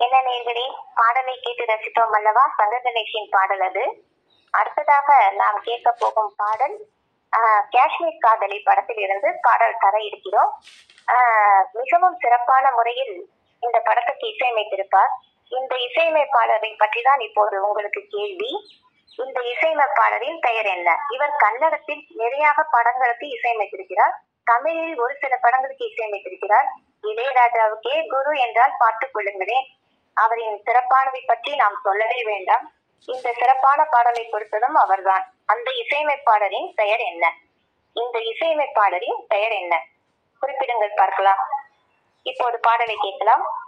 என்ன நேர்களே பாடலை கேட்டு ரசித்தோம் அல்லவா சங்க கணேஷின் பாடல் அது அடுத்ததாக நாம் கேட்க போகும் பாடல் ஆஹ், காஷ்மீர் காதலி படத்தில் இருந்து பாடல் தர இருக்கிறோம் ஆஹ், மிகவும் சிறப்பான முறையில் இந்த படத்துக்கு இசையமைத்திருப்பார் இந்த இசையமைப்பாளரை பற்றி தான் இப்போது உங்களுக்கு கேள்வி இந்த இசையமைப்பாளரின் பெயர் என்ன இவர் கன்னடத்தில் நிறைய படங்களுக்கு இசையமைத்திருக்கிறார் தமிழில் ஒரு சில படங்களுக்கு இசையமைத்திருக்கிறார் இளையராஜாவுக்கே குரு என்றால் பார்த்துக் கொள்ளுங்களேன் அவரின் சிறப்பானதை பற்றி நாம் சொல்லவே வேண்டாம் இந்த சிறப்பான பாடலை கொடுத்ததும் அவர்தான் அந்த இசையமைப்பாளரின் பெயர் என்ன இந்த இசையமைப்பாளரின் பெயர் என்ன குறிப்பிடுங்கள் பார்க்கலாம் இப்போது பாடலை கேட்கலாம்